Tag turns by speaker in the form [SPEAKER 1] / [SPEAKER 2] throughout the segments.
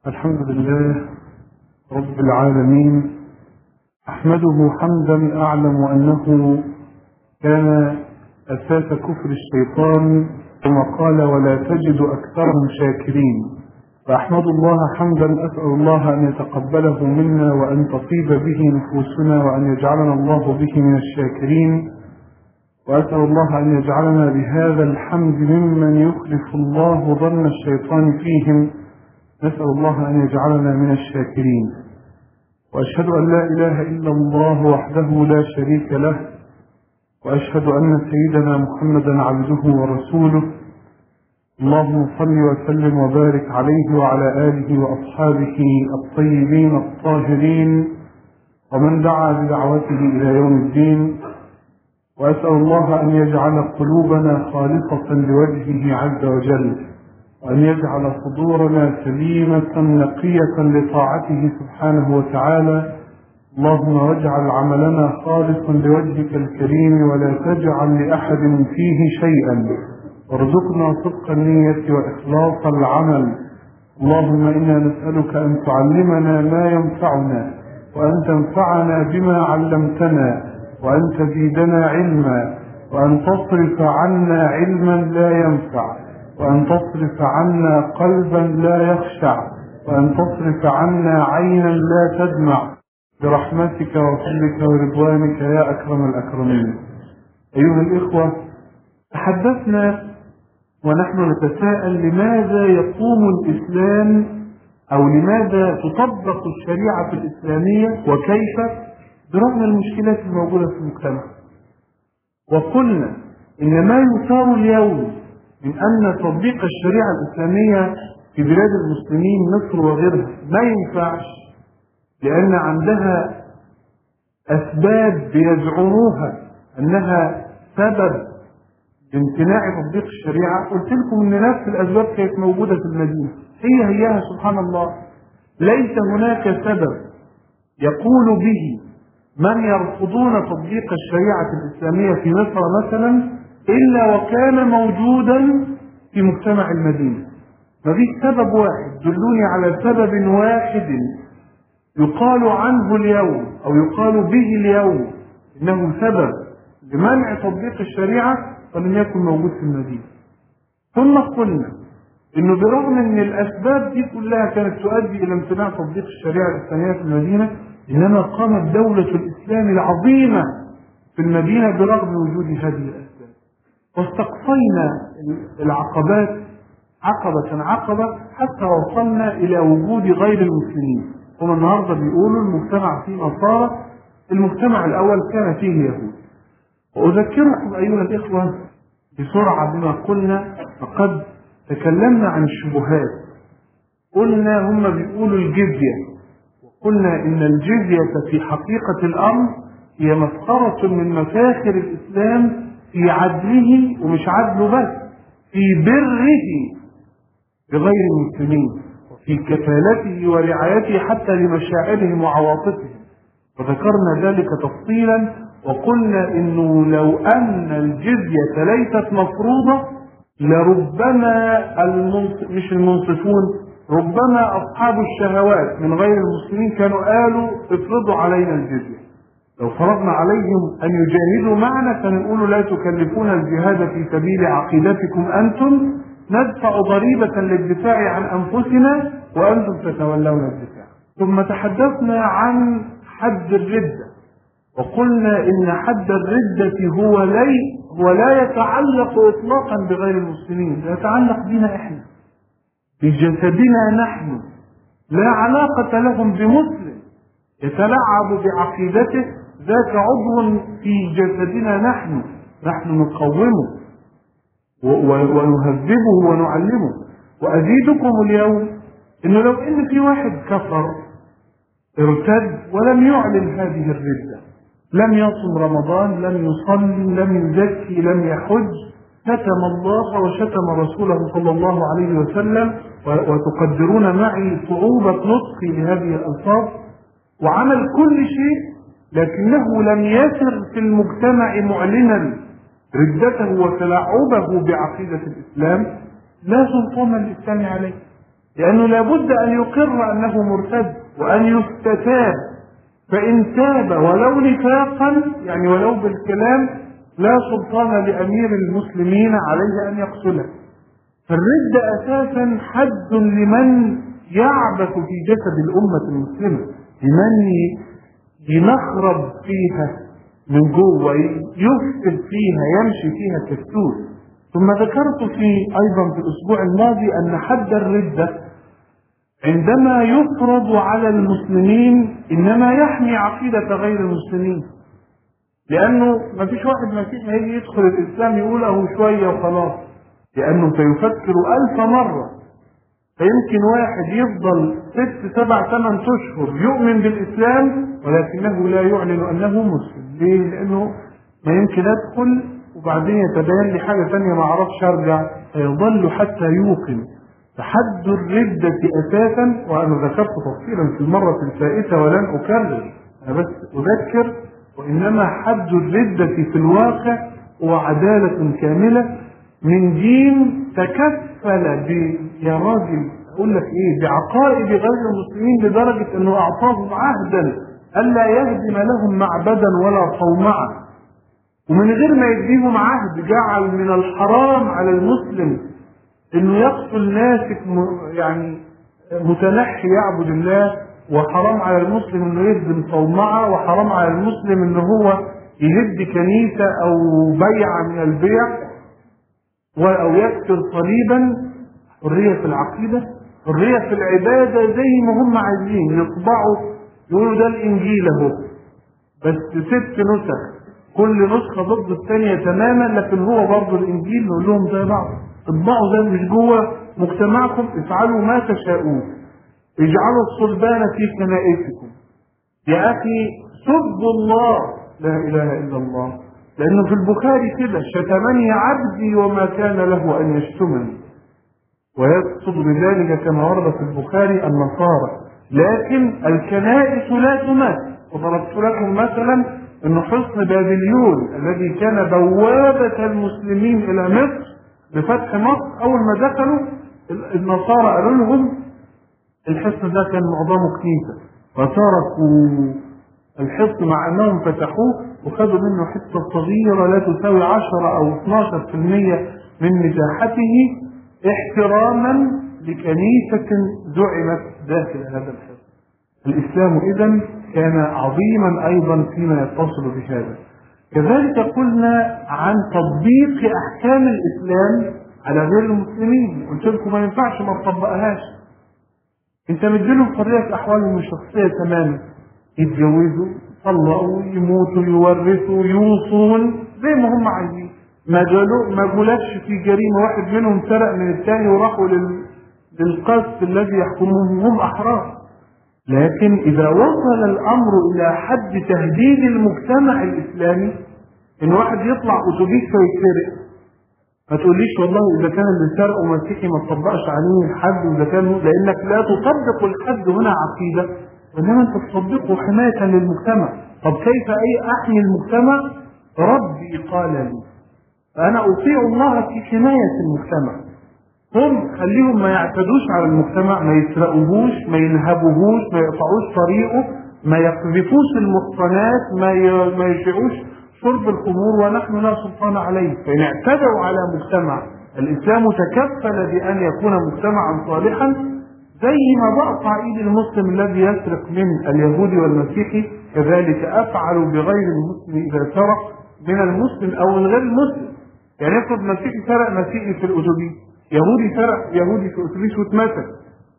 [SPEAKER 1] الحمد لله رب العالمين أحمده حمدا أعلم أنه كان أساس كفر الشيطان ثم قال ولا تجد أكثرهم شاكرين فأحمد الله حمدا أسأل الله أن يتقبله منا وأن تطيب به نفوسنا وأن يجعلنا الله به من الشاكرين وأسأل الله أن يجعلنا بهذا الحمد ممن يخلف الله ظن الشيطان فيهم نسأل الله أن يجعلنا من الشاكرين وأشهد أن لا إله إلا الله وحده لا شريك له وأشهد أن سيدنا محمدا عبده ورسوله اللهم صل وسلم وبارك عليه وعلى آله وأصحابه الطيبين الطاهرين ومن دعا بدعوته إلى يوم الدين وأسأل الله أن يجعل قلوبنا خالصة لوجهه عز وجل وأن يجعل صدورنا سليمة نقية لطاعته سبحانه وتعالى اللهم واجعل عملنا خالصا لوجهك الكريم ولا تجعل لأحد فيه شيئا وارزقنا صدق النية وإخلاص العمل اللهم إنا نسألك أن تعلمنا ما ينفعنا وأن تنفعنا بما علمتنا وأن تزيدنا علما وأن تصرف عنا علما لا ينفع وأن تصرف عنا قلبا لا يخشع وأن تصرف عنا عينا لا تدمع برحمتك وفضلك ورضوانك يا أكرم الأكرمين أيها الإخوة تحدثنا ونحن نتساءل لماذا يقوم الإسلام أو لماذا تطبق الشريعة الإسلامية وكيف برغم المشكلات الموجودة في المجتمع وقلنا إن ما يثار اليوم من أن تطبيق الشريعة الإسلامية في بلاد المسلمين مصر وغيرها ما ينفعش لأن عندها أسباب بيزعموها أنها سبب امتناع تطبيق الشريعة قلت لكم أن نفس الأسباب كانت موجودة في المدينة هي هيها سبحان الله ليس هناك سبب يقول به من يرفضون تطبيق الشريعة الإسلامية في مصر مثلا إلا وكان موجودا في مجتمع المدينة مفيش سبب واحد دلوني على سبب واحد يقال عنه اليوم أو يقال به اليوم إنه سبب لمنع تطبيق الشريعة ولم يكن موجود في المدينة ثم قلنا انه برغم ان الاسباب دي كلها كانت تؤدي الى امتناع تطبيق الشريعه الاسلاميه في المدينه انما قامت دوله الاسلام العظيمه في المدينه برغم وجود هذه الاسباب واستقصينا العقبات عقبة عقبة حتى وصلنا إلى وجود غير المسلمين هم النهاردة بيقولوا المجتمع فيه نصارى المجتمع الأول كان فيه يهود وأذكركم أيها الإخوة بسرعة بما قلنا فقد تكلمنا عن الشبهات قلنا هم بيقولوا الجزية وقلنا إن الجزية في حقيقة الأمر هي مسخرة من مفاخر الإسلام في عدله ومش عدله بس في بره بغير المسلمين وفي كفالته ورعايته حتى لمشاعرهم وعواطفهم وذكرنا ذلك تفصيلا وقلنا انه لو ان الجزية ليست مفروضة لربما المنص... مش المنصفون ربما اصحاب الشهوات من غير المسلمين كانوا قالوا افرضوا علينا الجزية لو فرضنا عليهم ان يجاهدوا معنا فنقول لا تكلفون الجهاد في سبيل عقيدتكم انتم ندفع ضريبة للدفاع عن انفسنا وانتم تتولون الدفاع ثم تحدثنا عن حد الردة وقلنا ان حد الردة هو لي هو لا يتعلق اطلاقا بغير المسلمين يتعلق بنا احنا بجسدنا نحن لا علاقة لهم بمسلم يتلعب بعقيدته ذاك عضو في جسدنا نحن نحن نقومه ونهذبه ونعلمه وأزيدكم اليوم إنه لو إن في واحد كفر ارتد ولم يعلن هذه الردة لم يصم رمضان لم يصلي لم يزكي لم يحج شتم الله وشتم رسوله صلى الله عليه وسلم وتقدرون معي صعوبة نطقي لهذه الألفاظ وعمل كل شيء لكنه لم يسر في المجتمع معلنا ردته وتلاعبه بعقيدة الإسلام لا سلطان للإسلام عليه لأنه لابد أن يقر أنه مرتد وأن يستتاب فإن تاب ولو نفاقا يعني ولو بالكلام لا سلطان لأمير المسلمين عليه أن يقتله فالردة أساسا حد لمن يعبث في جسد الأمة المسلمة لمن يمخرب فيها من جوه يفسد فيها يمشي فيها كالسوس ثم ذكرت في أيضا في الأسبوع الماضي أن حد الردة عندما يفرض على المسلمين إنما يحمي عقيدة غير المسلمين لأنه ما فيش واحد مسيحي هيجي يدخل الإسلام يقول أهو شوية وخلاص لأنه سيفكر ألف مرة فيمكن واحد يفضل ست سبع ثمان أشهر يؤمن بالإسلام ولكنه لا يعلن أنه مسلم ليه؟ لأنه ما يمكن أدخل وبعدين يتبين لي حاجة ثانية ما أعرفش أرجع فيظل حتى يوقن فحد الردة أساسا وأنا ذكرت تفصيلا في المرة الفائتة ولن أكرر أنا بس أذكر وإنما حد الردة في الواقع هو عدالة كاملة من دين تكفل ب يا راجل أقول لك إيه بعقائد غير المسلمين لدرجة أنه أعطاهم عهدا ألا يهدم لهم معبدا ولا صومعة ومن غير ما يديهم عهد جعل من الحرام على المسلم انه يقتل ناسك يعني متنحي يعبد الله وحرام على المسلم انه يهدم صومعه وحرام على المسلم انه هو يهد كنيسه او بيعه من البيع او يكسر صليبا حريه في العقيده حريه في العباده زي ما هم عايزين يطبعوا يقولوا ده الانجيل اهو بس ست نسخ كل نسخه ضد الثانيه تماما لكن هو برضه الانجيل نقول لهم زي بعض اطبعوا زي مش جوه مجتمعكم افعلوا ما تشاءون اجعلوا الصلبان في كنائسكم يا اخي سبوا الله لا اله الا الله لانه في البخاري كده شتمني عبدي وما كان له ان يشتمني ويقصد بذلك كما ورد في البخاري النصارى لكن الكنائس لا تمات وضربت لكم مثلا ان حصن بابليون الذي كان بوابه المسلمين الى مصر بفتح مصر اول ما دخلوا النصارى قالوا لهم الحصن ده كان معظمه كنيسه فتركوا الحصن مع انهم فتحوه وخدوا منه حته صغيره لا تساوي 10 او 12% من مساحته احتراما لكنيسه زعمت داخل هذا الحصن. الاسلام اذا كان عظيما ايضا فيما يتصل بهذا. كذلك قلنا عن تطبيق احكام الاسلام على غير المسلمين قلت لكم ما ينفعش ما تطبقهاش انت مديلهم حريه احوالهم الشخصيه تماما يتجوزوا يطلقوا يموتوا يورثوا يوصون زي ما هم عايزين ما جالوا ما جولكش في جريمه واحد منهم سرق من الثاني وراحوا لل... للقصد الذي يحكمهم هم احرار لكن إذا وصل الأمر إلى حد تهديد المجتمع الإسلامي إن واحد يطلع أتوبيس فيتسرق ما تقوليش والله إذا كان اللي سرقه مسيحي ما تطبقش عليه الحد وإذا كان لأنك لا تطبق الحد هنا عقيدة وإنما أنت تطبقه حماية للمجتمع طب كيف أي أحمي المجتمع ربي قال لي فأنا أطيع الله في حماية المجتمع هم خليهم ما يعتدوش على المجتمع ما يسرقوهوش ما ينهبوهوش ما يقطعوش طريقه ما يقذفوش المحصنات ما ي... ما يشيعوش شرب الخمور ونحن لا سلطان عليه فإن اعتدوا على مجتمع الإسلام تكفل بأن يكون مجتمعا صالحا زي ما بقطع ايد المسلم الذي يسرق من اليهودي والمسيحي كذلك افعل بغير المسلم اذا سرق من المسلم او من غير المسلم يعني افرض مسيحي سرق مسيحي في الاتوبيس يهودي سرق يهودي في اتوبيس واتمسك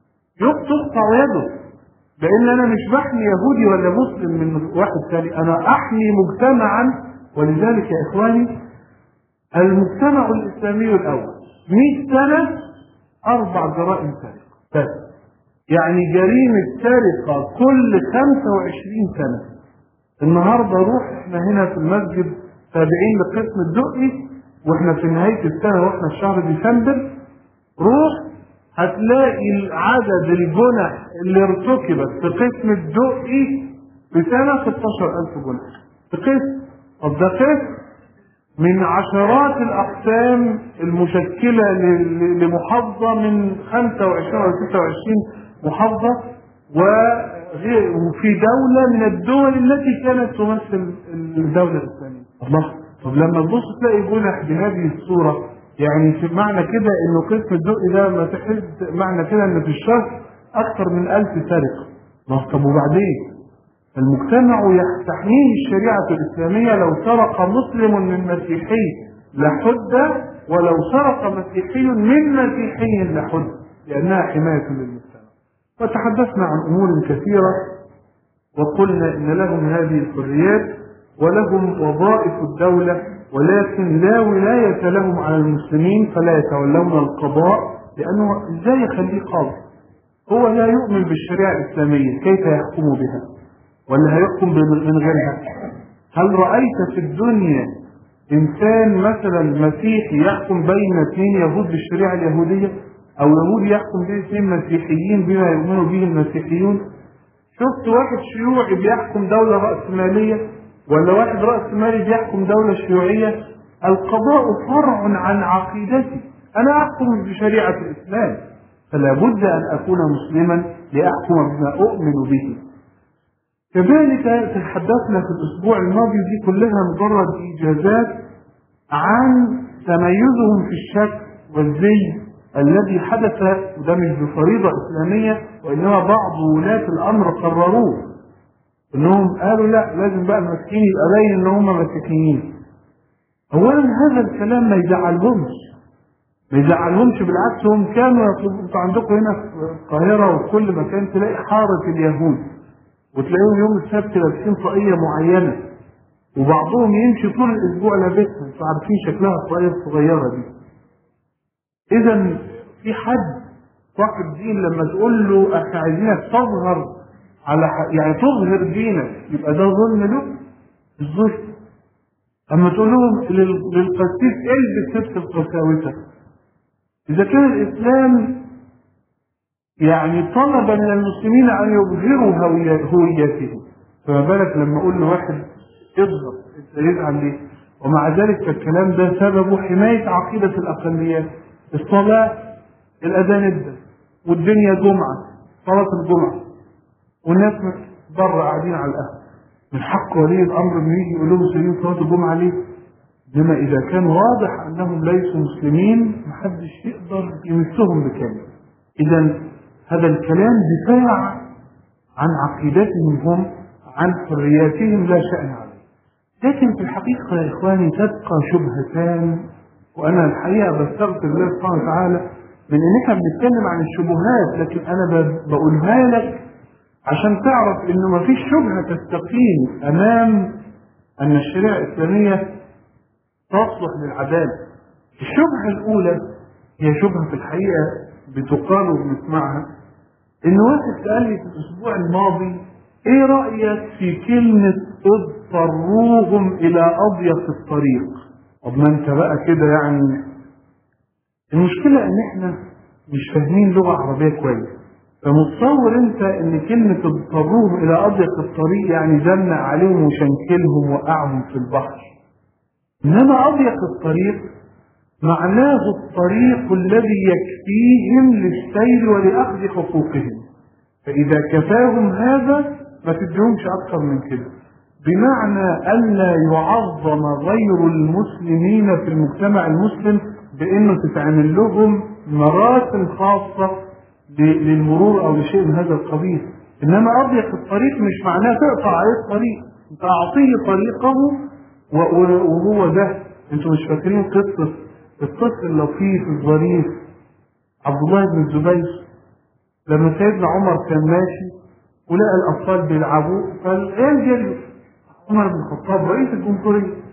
[SPEAKER 1] تقطع يده لان انا مش بحمي يهودي ولا مسلم من واحد ثاني انا احمي مجتمعا ولذلك يا اخواني المجتمع الاسلامي الاول 100 سنه اربع جرائم سرقه بس يعني جريمه سرقه كل 25 سنه النهارده روح احنا هنا في المسجد تابعين لقسم الدقي واحنا في نهايه السنه واحنا في شهر ديسمبر روح هتلاقي عدد الجنح اللي ارتكبت في قسم الدقي في سنه 16000 جنح في قسم طب ده قسم من عشرات الأقسام المشكلة ل- ل- لمحافظة من 25 أو 26 محافظة وغير- وفي دولة من الدول التي كانت تمثل الدولة الإسلامية الله طب لما تبص تلاقي جنح بهذه الصورة يعني في معنى كده انه قسم الدق ده ما تحس معنى كده ان في الشهر اكثر من ألف سرقة الله طب وبعدين المجتمع يستحميه الشريعة الإسلامية لو سرق مسلم من مسيحي لحد ولو سرق مسيحي من مسيحي لحد لأنها حماية للمجتمع وتحدثنا عن أمور كثيرة وقلنا إن لهم هذه الحريات ولهم وظائف الدولة ولكن لا ولاية لهم على المسلمين فلا يتولون القضاء لأنه إزاي يخليه قاضي هو لا يؤمن بالشريعة الإسلامية كيف يحكم بها ولا هيحكم من غيرها هل رأيت في الدنيا إنسان مثلا مسيحي يحكم بين اثنين يهود بالشريعة اليهودية أو يهودي يحكم بين اثنين مسيحيين بما يؤمن به المسيحيون شفت واحد شيوعي بيحكم دولة رأسمالية ولا واحد رأسمالي بيحكم دولة شيوعية القضاء فرع عن عقيدتي أنا أحكم بشريعة الإسلام فلا بد أن أكون مسلما لأحكم بما أؤمن به كذلك تحدثنا في الأسبوع الماضي دي كلها مجرد إيجازات عن تميزهم في الشكل والزي الذي حدث وده مش بفريضة إسلامية وإنما بعض ولاة الأمر قرروه إنهم قالوا لا لازم بقى المسيحيين يبقى باين إن هم مسيحيين أولا هذا الكلام ما يزعلهمش ما يزعلهمش بالعكس هم كانوا يطلبوا انتوا عندكم هنا في القاهرة وفي كل مكان تلاقي حارة اليهود وتلاقيهم يوم السبت لابسين طاقية معينة وبعضهم يمشي طول الأسبوع لابسها انتوا عارفين شكلها الطاقية الصغيرة دي إذا في حد صاحب دين لما تقول له احنا عايزينك تظهر على ح... يعني تظهر دينك يبقى ده ظلم له الظلم اما تقول لهم لل- للقسيس البس ست القساوسه اذا كان الاسلام يعني طلب من المسلمين ان يظهروا هوية- هويتهم فما بالك لما اقول لواحد اظهر انت يزعل ليه ومع ذلك فالكلام ده سببه حمايه عقيده الاقليات الصلاه الاذان ابدا والدنيا جمعه صلاه الجمعه والناس بره قاعدين على القهوه من حق ولي الامر انه يجي يقول لهم سيدين صلاه الجمعه ليه؟ بما اذا كان واضح انهم ليسوا مسلمين محدش يقدر يمسهم بكلمه. اذا هذا الكلام دفاع عن عقيدتهم هم عن حرياتهم لا شأن عليه. لكن في الحقيقه يا اخواني تبقى شبهتان وانا الحقيقه بستغفر الله سبحانه وتعالى من ان احنا بنتكلم عن الشبهات لكن انا ب- بقولها لك عشان تعرف انه ما فيش شبهه تستقيم امام ان الشريعه الاسلاميه تصلح للعداله. الشبهه الاولى هي شبهه في الحقيقه بتقال وبنسمعها ان واحد سال لي في الاسبوع الماضي ايه رايك في كلمه اضطروهم الى اضيق الطريق؟ طب ما انت بقى كده يعني المشكله ان احنا مش فاهمين لغه عربيه كويس فمتصور انت ان كلمة اضطروهم الى اضيق الطريق يعني زنق عليهم وشنكلهم وقعهم في البحر انما اضيق الطريق معناه الطريق الذي يكفيهم للسير ولاخذ حقوقهم فاذا كفاهم هذا ما تديهمش اكثر من كده بمعنى الا يعظم غير المسلمين في المجتمع المسلم بانه تتعمل لهم مراسم خاصه ل- للمرور او لشيء من هذا القبيل انما اضيق الطريق مش معناه تقطع عليه الطريق انت اعطيه طريقه و- و- وهو ده انتوا مش فاكرين قصه الطفل اللطيف الظريف عبد الله بن الزبير لما سيدنا عمر كان ماشي ولقى الاطفال بيلعبوا فالعيال جريوا عمر بن الخطاب رئيس الجمهوريه